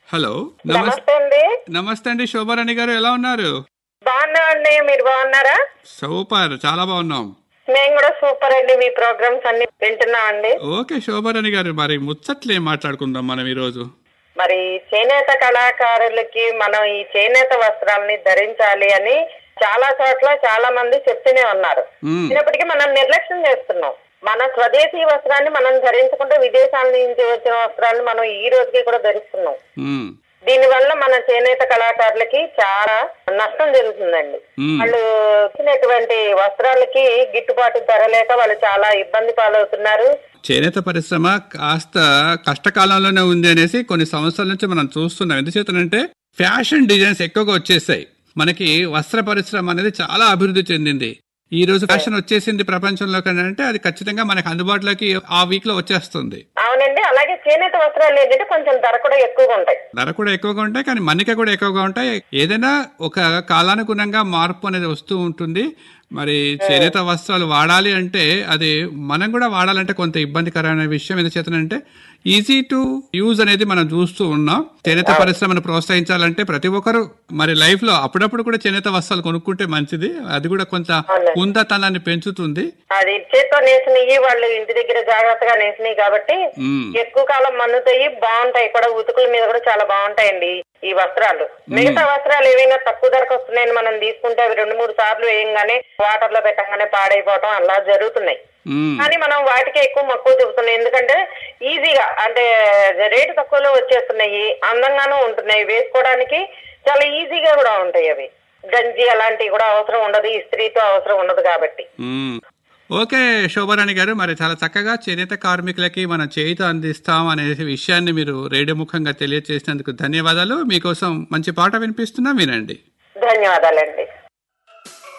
Hello నమస్తే నమస్తే అండి నమస్తే అండి శోభారాణి గారు ఎలా ఉన్నారు బాగున్నామండి మీరు బాగున్నారా సూపర్ చాలా బాగున్నాం మేము కూడా సూపర్ అండి మీ ప్రోగ్రామ్స్ అన్ని వింటున్నామండి ఓకే శోభారాణి గారు మరి ముచ్చట్లు ఏం మాట్లాడుకుందాం మనం ఈరోజు మరి చేనేత కళాకారులకి మనం ఈ చేనేత వస్త్రాలని ధరించాలి అని చాలా చోట్ల చాలా మంది చెప్తూనే ఉన్నారు మ్మ్. అయినప్పటికీ మనం నిర్లక్ష్యం చేస్తున్నాం మన స్వదేశీ వస్త్రాన్ని మనం ధరించకుండా విదేశాల నుంచి వచ్చిన వస్త్రాన్ని మనం ఈ రోజుకి కూడా ధరిస్తున్నాం మ్మ్. దీని వల్ల మన చేనేత కళాకారులకి చాలా నష్టం జరుగుతుందండి మ్మ్. వాళ్ళు ఇచ్చినటువంటి వస్త్రాలకి గిట్టుబాటు ధర లేక వాళ్ళు చాలా ఇబ్బంది పాలవుతున్నారు చేనేత పరిశ్రమ కాస్త కష్టకాలంలోనే ఉంది అనేసి కొన్ని సంవత్సరాల నుంచి మనం చూస్తున్నాం ఎందుచేతనంటే ఫ్యాషన్ డిజైన్స్ ఎక్కువగా వచ్చేసాయి మనకి వస్త్ర పరిశ్రమ అనేది చాలా అభివృద్ధి చెందింది ఈ రోజు ఫ్యాషన్ వచ్చేసింది ప్రపంచంలో అంటే అది ఖచ్చితంగా మనకి అందుబాటులోకి ఆ వీక్ లో వచ్చేస్తుంది అవునండి అలాగే చేనేత వస్త్రాలు ఏంటంటే కొంచెం ధర కూడా ఎక్కువగా ఉంటాయి ధర కూడా ఎక్కువగా ఉంటాయి కానీ మన్నిక కూడా ఎక్కువగా ఉంటాయి ఏదైనా ఒక కాలానుగుణంగా మార్పు అనేది వస్తూ ఉంటుంది మరి చేనేత వస్త్రాలు వాడాలి అంటే అది మనం కూడా వాడాలంటే కొంత ఇబ్బందికరమైన విషయం ఎందుకు చేతనంటే ఈజీ టు యూజ్ అనేది మనం చూస్తూ ఉన్నాం చేనేత పరిశ్రమను ప్రోత్సహించాలంటే ప్రతి ఒక్కరు మరి లైఫ్ లో అప్పుడప్పుడు కూడా చేనేత వస్త్రాలు కొనుక్కుంటే మంచిది అది కూడా కొంత ఉందతనాన్ని పెంచుతుంది అది చేత్తో నేసినవి వాళ్ళు ఇంటి దగ్గర జాగ్రత్తగా నేసినవి కాబట్టి ఉమ్, ఎక్కువ కాలం మన్నుతాయి బాగుంటాయి కూడా ఉతుకుల మీద కూడా చాలా బాగుంటాయండి ఈ వస్త్రాలు మిగతా వస్త్రాలు ఏవైనా తక్కువ ధరకు వస్తున్నాయని మనం తీసుకుంటే అవి రెండు మూడు సార్లు వేయంగానే వాటర్ లో పెట్టంగానే పాడైపోవటం అలా జరుగుతున్నాయి ఉమ్, కానీ మనం వాటికే ఎక్కువ మక్కువ చూపుతున్నాం ఎందుకంటే ఈజీగా అంటే రేటు తక్కువలో వచ్చేస్తున్నాయి అందంగానూ ఉంటున్నాయి వేసుకోవడానికి చాలా ఈజీగా కూడా ఉంటాయి అవి గంజి అలాంటివి కూడా అవసరం ఉండదు ఇస్త్రీతో అవసరం ఉండదు కాబట్టి మ్మ్. ఓకే శోభారాణి గారు మరి చాలా చక్కగా చేనేత కార్మికులకి మనం చేయిత అందిస్తాం అనే విషయాన్ని మీరు రేడియో ముఖంగా తెలియజేసినందుకు ధన్యవాదాలు మీకోసం మంచి పాట వినిపిస్తున్నా వినండి ధన్యవాదాలండి